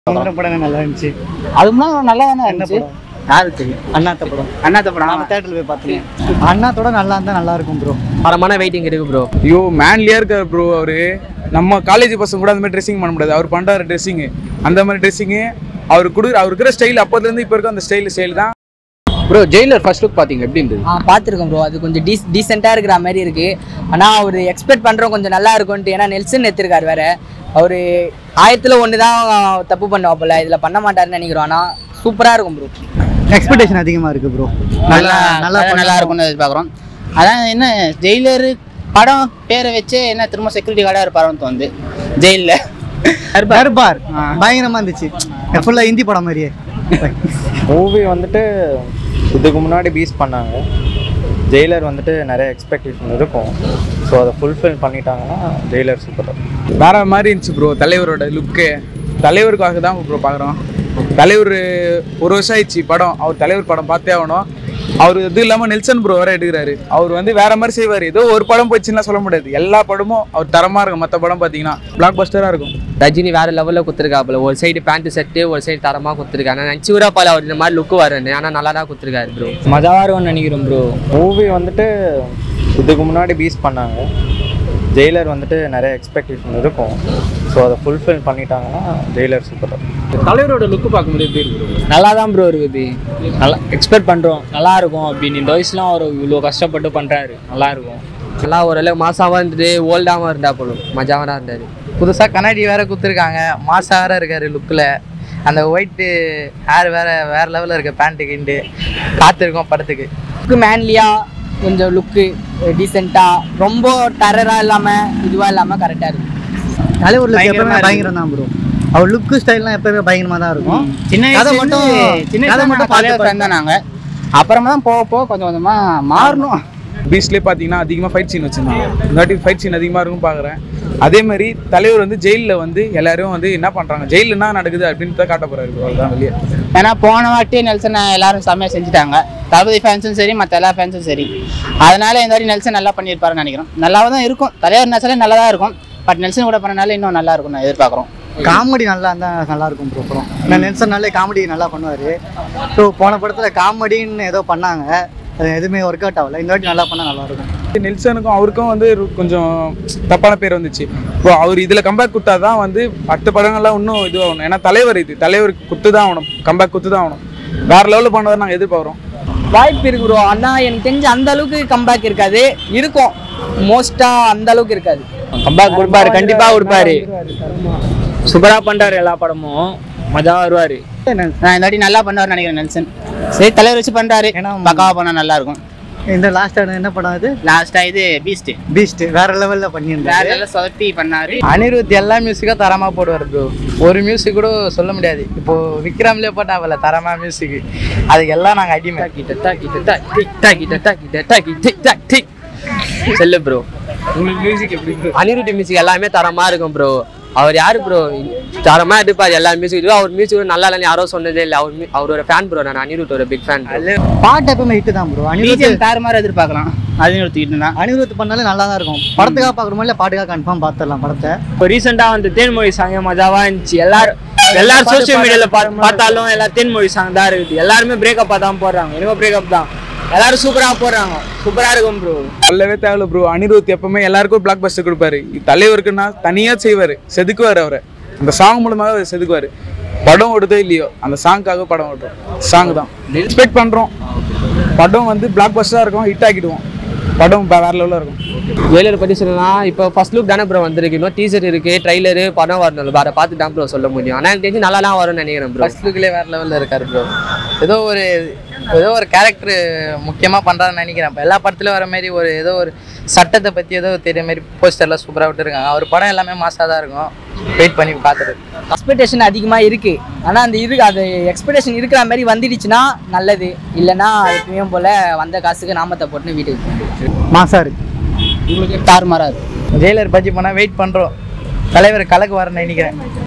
சுதந்திர படம் நல்லா இருந்துச்சு அது முன்னாடி நல்லா தானே என்ன இருந்துச்சு படம் யாருக்கு தெரியும் அண்ணாத்த படம் அண்ணாத்த படம் நாம தேட்டரில் போய் பார்த்தோம் அண்ணாத்தோட நல்லா இருந்தா நல்லா இருக்கும் ப்ரோ தரமான வெயிட்டிங் இருக்கு ப்ரோ ஐயோ மேன்லியா இருக்காரு ப்ரோ அவரு நம்ம காலேஜ் பசங்க கூட அந்த மாதிரி ட்ரெஸ்ஸிங் பண்ண முடியாது அவர் பண்றாரு ட்ரெஸ்ஸிங் அந்த மாதிரி ட்ரெஸ்ஸிங்கு அவர் கொடு அவர் இருக்கிற ஸ்டைல் அப்போதுல இருந்து இப்போ இருக்க அந்த ஸ்டைல் ஸ்டைல் தான் ப்ரோ ஜெயிலர் ஃபர்ஸ்ட் லுக் பாத்தீங்க எப்படி இருந்தது ஆ பார்த்துருக்கோம் ப்ரோ அது கொஞ்சம் டீஸ் டீசெண்டாக இருக்கிற மாதிரி இருக்கு ஆனால் அவர் எக்ஸ்பெக்ட் பண்ணுறோம் கொஞ்சம் நல்லா இருக்கும்ட்டு ஏன்னா நெல்சன் எடுத்திருக்காரு வேற அவர் ஆயிரத்தில் ஒன்று தான் தப்பு பண்ணுவாப்புல இதில் பண்ண மாட்டாருன்னு நினைக்கிறோம் ஆனால் சூப்பராக இருக்கும் ப்ரோ எக்ஸ்பெக்டேஷன் அதிகமா இருக்கு ப்ரோ நல்லா நல்லா நல்லா நல்லா இருக்கும்னு எதிர்பார்க்குறோம் அதான் என்ன ஜெயிலரு படம் பேரை வச்சு என்ன திரும்ப செக்யூரிட்டி கார்டாக இருப்பாரோன்னு தோணுது ஜெயிலில் தர்பார் பயங்கரமா இருந்துச்சு ஃபுல்லா ஹிந்தி படம் மாதிரியே மூவி வந்துட்டு இதுக்கு முன்னாடி பீஸ் பண்ணாங்க ஜெயிலர் வந்துட்டு நிறைய எக்ஸ்பெக்டேஷன் இருக்கும் ஸோ அதை ஃபுல்ஃபில் பண்ணிட்டாங்கன்னா ஜெயிலர் சூப்பர் வேற மாதிரி இருந்துச்சு ப்ரோ தலைவரோட லுக்கு தலைவருக்காக தான் ப்ரோ பார்க்குறோம் தலைவர் ஒரு வருஷம் ஆயிடுச்சு படம் அவர் தலைவர் படம் பார்த்தே ஆகணும் அவர் இது இல்லாமல் நெல்சன் ப்ரோ வேற எடுக்கிறாரு அவர் வந்து வேற மாதிரி செய்வார் ஏதோ ஒரு படம் போச்சுன்னா சொல்ல முடியாது எல்லா படமும் அவர் தரமாக இருக்கும் மற்ற படம் பார்த்தீங்கன்னா பிளாக் பஸ்டராக இருக்கும் ரஜினி வேற லெவலில் குத்துருக்காப்புல ஒரு சைடு பேண்ட் செட்டு ஒரு சைடு தரமாக குத்துருக்காரு நான் நினச்சி கூட பால அவர் இந்த மாதிரி லுக்கு வரேன்னு ஆனால் நல்லா தான் குத்துருக்காரு ப்ரோ மஜாவாக இருக்கும்னு நினைக்கிறோம் ப்ரோ மூவி வந்துட்டு இதுக்கு முன்னாடி பீஸ் பண்ணாங்க ஜெயிலர் வந்துட்டு நிறைய எக்ஸ்பெக்டேஷன் இருக்கும் ஸோ அதை ஃபுல்ஃபில் பண்ணிட்டாங்கன்னா ஜெயிலர் சூப்பர் தலைவரோட லுக்கு பார்க்கும்போது எப்படி இருக்கு நல்லா தான் ப்ரோ இருக்குது நல்லா எக்ஸ்பெக்ட் பண்ணுறோம் நல்லா இருக்கும் அப்படின்னு இந்த வயசுலாம் அவர் இவ்வளோ கஷ்டப்பட்டு பண்ணுறாரு நல்லா இருக்கும் நல்லா ஓரளவு மாசாவாக இருந்தது ஓல்டாகவும் இருந்தா போலும் மஜாவாக தான் இருந்தார் புதுசாக கண்ணாடி வேற குத்துருக்காங்க மாசா வேற இருக்காரு லுக்கில் அந்த ஒயிட்டு ஹேர் வேற வேற லெவலில் இருக்கு பேண்ட்டு கிண்டு காத்திருக்கோம் படத்துக்கு லுக்கு மேன்லியாக கொஞ்சம் லுக்கு டீசெண்டாக ரொம்ப டரராக இல்லாமல் இதுவாக இல்லாமல் கரெக்டாக இருக்கும் தலைவர்ல பயங்கரமா எப்பவுமே இருக்கு. பயங்கரம் தான் ப்ரோ அவர் லுக்கு ஸ்டைல்லாம் எப்பவுமே பயங்கரமா தான் இருக்கும் சின்ன கதை வயசுல மட்டும் மட்டும் சின்ன கதை கதை மட்டும் மட்டும் பார்த்து பார்த்து தான் நாங்கள் அப்புறமா தான் போக போக கொஞ்சம் கொஞ்சமாக மாறணும் பீஸ்லேயே பார்த்தீங்கன்னா அதிகமாக ஃபைட் சீன் வச்சுருந்தாங்க இந்த வாட்டி ஃபைட் சீன் அதிகமாக இருக்கும் பார்க்குறேன் அதே மாதிரி தலைவர் வந்து ஜெயிலில் வந்து எல்லாரும் வந்து என்ன பண்ணுறாங்க ஜெயிலில் என்ன நடக்குது அப்படின்னு தான் காட்ட போகிறாரு அவ்வளோதான் வெளியே ஏன்னா போன வாட்டி நெல்சன் எல்லாரும் செம்மையாக செஞ்சுட்டாங்க தளபதி ஃபேன்ஸும் சரி மற்ற எல்லா ஃபேன்ஸும் சரி அதனால இந்த வாட்டி நெல்சன் நல்லா பண்ணியிருப்பாருன்னு நினைக்கிறோம் நல்லாவே தான் இருக்கும் தலைவர் நெல்சனே நல்லா தான் இருக்கும் பட் நெல்சன் கூட பண்ணனால இன்னும் நல்லா இருக்கும் நான் எதிர்பார்க்குறோம் காமெடி நல்லா இருந்தா நல்லா இருக்கும் ப்ரோ அப்புறம் நான் நெல்சன் நாளே காமெடி நல்லா பண்ணுவாரு ஸோ போன படத்துல காமெடின்னு ஏதோ பண்ணாங்க அது எதுவுமே ஒர்க் அவுட் ஆகல இந்த வாட்டி நல்லா பண்ணா நல்லா இருக்கும் நெல்சனுக்கும் அவருக்கும் வந்து ஒரு கொஞ்சம் தப்பான பேர் வந்துச்சு இப்போ அவர் இதில் கம்பேக் கொடுத்தா தான் வந்து மற்ற படங்கள்லாம் இன்னும் இதுவாகணும் ஏன்னா தலைவர் இது தலைவருக்கு குத்து தான் ஆகணும் கம்பேக் குத்து தான் ஆகணும் வேற லெவலில் பண்ணுவார் நாங்கள் எதிர்பார்க்குறோம் வாய்ப்பு இருக்கு ப்ரோ அண்ணா எனக்கு தெரிஞ்சு அந்த அளவுக்கு கம்பேக் இருக்காது இருக்கும் மோஸ்ட்டாக அந்த அளவுக்கு இருக்காது கம்பேக் கொடுப்பாரு கண்டிப்பாக கொடுப்பாரு சூப்பராக பண்ணுறாரு எல்லா படமும் மஜாவாக வருவார் நான் இந்த வாட்டி நல்லா பண்ணுவார்னு நினைக்கிறேன் நெல்சன் சரி தலைவர் வச்சு பண்ணுறாரு ஏன்னா- பக்காவாக பண்ணால் நல்லா இருக்கும் இந்த லாஸ்ட் என்ன படம் அது லாஸ்ட்டாக இது பீஸ்ட்டு பீஸ்ட் வேற லெவல்ல வேற பண்ணியிருந்தாரு எல்லாம் சொதப்பி பண்ணாரு அனிருத் எல்லா மியூசிக்கும் தரமாக போடுவார் ப்ரோ ஒரு மியூசிக் கூட சொல்ல முடியாது இப்போ விக்ரம்லேயே போட்டாவல தரமா மியூசிக் அதுக்கு எல்லாம் நாங்கள் அடிமை கிட்ட டாக்கி டாக்கி டாக்கி டாக்கி டாக்கி டிக் டாக் டிக் செல்லு ப்ரோ உங்களுக்கு மியூசிக் எப்படி bro? அனிருட்டி மியூசிக் எல்லாமே தரமா இருக்கும் ப்ரோ அவர் யாரு ப்ரோ தரமா எடுப்பார் எல்லா மியூசிக் அவர் மியூசிக் நல்லா இல்லைன்னு யாரோ சொன்னதே இல்லை அவர் mu- அவரோட ஃபேன் ப்ரோ நான் அனிருட்டோட பிக் ஃபேன் பாட்டு எப்பவுமே ஹிட் தான் ப்ரோ அனிருத் பிஜிஎம் தாறு மாதிரி எதிர்பார்க்கலாம் அது ஒருத்திக்கிட்டு தான் அனிருத் பண்ணாலே நல்லா தான் இருக்கும் படத்துக்காக பார்க்கணுமோ இல்லை பாட்டுக்காக கன்ஃபார்ம் பார்த்துடலாம் படத்தை இப்போ ரீசெண்டாக வந்து தேன்மொழி சாங் மஜாவாக இருந்துச்சு எல்லாரும் எல்லாரும் சோஷியல் மீடியாவில் பார்த்தாலும் எல்லாம் தேன்மொழி சாங் தான் இருக்குது எல்லாருமே பிரேக்கப்பாக தான் போடுறாங்க எனக்கு பிரேக்கப் தான் எல்லாரும் சூப்பராக போடுறாங்க சூப்பராக இருக்கும் ப்ரோ சொல்லவே தேவையில்ல ப்ரோ அனிருத் எப்பவுமே எல்லாருக்கும் பிளாக் பஸ்டர் கொடுப்பாரு தலைவருக்குன்னா தனியாக செய்வார் செதுக்குவார் அவரை அந்த சாங் மூலமாக அவர் செதுக்குவார் படம் ஓடுதோ இல்லையோ அந்த சாங்க்காக படம் ஓடுறோம் சாங் தான் எக்ஸ்பெக்ட் பண்ணுறோம் படம் வந்து பிளாக் பஸ்டராக இருக்கும் ஹிட் ஆக்கிடுவோம் படம் ப- வேற லெவலில் இருக்கும் வேலர் பற்றி சொல்லணும்னா இப்போ ஃபர்ஸ்ட் லுக் தானே ப்ரோ வந்திருக்கு இன்னும் டீசர் இருக்கு ட்ரைலரு படம் வரணும் வேற பார்த்து தான் ப்ரோ சொல்ல முடியும் ஆனால் எனக்கு தெரிஞ்சு நல்லா தான் வரும்னு நினைக்கிறேன் ப்ரோ ஃபர்ஸ்ட் லுக்லேயே வேற லெவலில் இருக்காரு ப்ரோ ஏதோ ஒரு ஏதோ ஒரு கேரக்டர் முக்கியமாக பண்ணுறாருன்னு நினைக்கிறேன் இப்போ எல்லா படத்துலையும் வர மாதிரி ஒரு ஏதோ ஒரு சட்டத்தை பற்றி ஏதோ தெரிய மாதிரி போஸ்டர்லாம் சூப்பராக விட்டுருக்காங்க அவர் படம் எல்லாமே மாசாக தான் இருக்கும் வெயிட் பண்ணி பார்த்துட்டு எக்ஸ்பெக்டேஷன் அதிகமாக இருக்குது ஆனால் அந்த இது அது எக்ஸ்பெக்டேஷன் இருக்கிற மாதிரி வந்துடுச்சுன்னா நல்லது இல்லைன்னா எப்பயும் போல் வந்த காசுக்கு நாமத்தை போட்டுன்னு வீட்டுக்கு போகணும். மாசா இருக்கு தாறுமாறா இருக்கு ஜெயிலர் பஜ்ஜி பண்ணால் வெயிட் பண்ணுறோம் தலைவர் கலக்கு வரேன்னு நினைக்கிறேன்